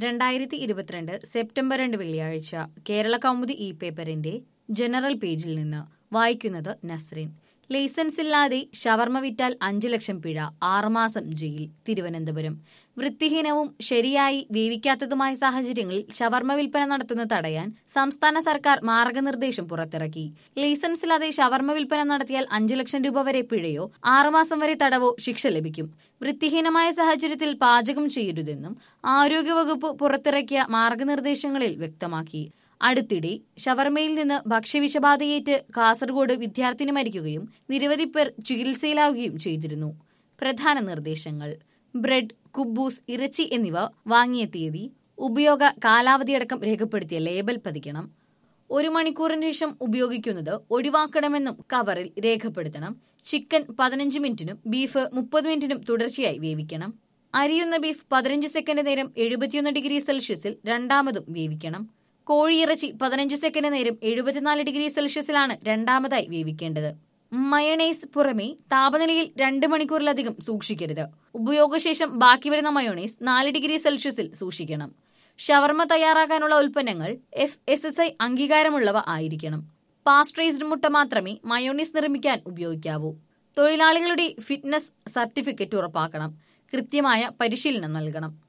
രണ്ടായിരത്തി ഇരുപത്തിരണ്ട് സെപ്റ്റംബർ രണ്ട് വെള്ളിയാഴ്ച കേരള കൗമുദി ഇ പേപ്പറിന്റെ ജനറൽ പേജിൽ നിന്ന് വായിക്കുന്നത് നസ്രീൻ ലൈസൻസ് ഇല്ലാതെ ഷവർമ വിറ്റാൽ അഞ്ചു ലക്ഷം പിഴ ആറുമാസം ജയിൽ തിരുവനന്തപുരം വൃത്തിഹീനവും ശരിയായി വേവിക്കാത്തതുമായ സാഹചര്യങ്ങളിൽ ഷവർമ വിൽപ്പന നടത്തുന്നത് തടയാൻ സംസ്ഥാന സർക്കാർ മാർഗനിർദ്ദേശം പുറത്തിറക്കി ലൈസൻസ് ഇല്ലാതെ ഷവർമ വിൽപ്പന നടത്തിയാൽ അഞ്ചു ലക്ഷം രൂപ വരെ പിഴയോ ആറുമാസം വരെ തടവോ ശിക്ഷ ലഭിക്കും വൃത്തിഹീനമായ സാഹചര്യത്തിൽ പാചകം ചെയ്യരുതെന്നും ആരോഗ്യവകുപ്പ് പുറത്തിറക്കിയ മാർഗനിർദ്ദേശങ്ങളിൽ വ്യക്തമാക്കി അടുത്തിടെ ഷവർമയിൽ നിന്ന് ഭക്ഷ്യവിഷബാധയേറ്റ് കാസർഗോഡ് വിദ്യാർത്ഥിനി മരിക്കുകയും നിരവധി പേർ ചികിത്സയിലാവുകയും ചെയ്തിരുന്നു പ്രധാന നിർദ്ദേശങ്ങൾ ബ്രെഡ് കുബൂസ് ഇറച്ചി എന്നിവ വാങ്ങിയ തീയതി ഉപയോഗ കാലാവധിയടക്കം രേഖപ്പെടുത്തിയ ലേബൽ പതിക്കണം ഒരു മണിക്കൂറിന് ശേഷം ഉപയോഗിക്കുന്നത് ഒഴിവാക്കണമെന്നും കവറിൽ രേഖപ്പെടുത്തണം ചിക്കൻ പതിനഞ്ച് മിനിറ്റിനും ബീഫ് മുപ്പത് മിനിറ്റിനും തുടർച്ചയായി വേവിക്കണം അരിയുന്ന ബീഫ് പതിനഞ്ച് സെക്കൻഡ് നേരം എഴുപത്തിയൊന്ന് ഡിഗ്രി സെൽഷ്യസിൽ രണ്ടാമതും വേവിക്കണം കോഴിയിറച്ചി പതിനഞ്ച് സെക്കൻഡ് നേരം എഴുപത്തിനാല് ഡിഗ്രി സെൽഷ്യസിലാണ് രണ്ടാമതായി വേവിക്കേണ്ടത് മയണൈസ് പുറമെ താപനിലയിൽ രണ്ട് മണിക്കൂറിലധികം സൂക്ഷിക്കരുത് ഉപയോഗശേഷം ബാക്കി വരുന്ന മയോണൈസ് നാല് ഡിഗ്രി സെൽഷ്യസിൽ സൂക്ഷിക്കണം ഷവർമ തയ്യാറാക്കാനുള്ള ഉൽപ്പന്നങ്ങൾ എഫ് എസ് എസ് ഐ അംഗീകാരമുള്ളവ ആയിരിക്കണം പാസ്ട്രൈസ്ഡ് മുട്ട മാത്രമേ മയോണൈസ് നിർമ്മിക്കാൻ ഉപയോഗിക്കാവൂ തൊഴിലാളികളുടെ ഫിറ്റ്നസ് സർട്ടിഫിക്കറ്റ് ഉറപ്പാക്കണം കൃത്യമായ പരിശീലനം നൽകണം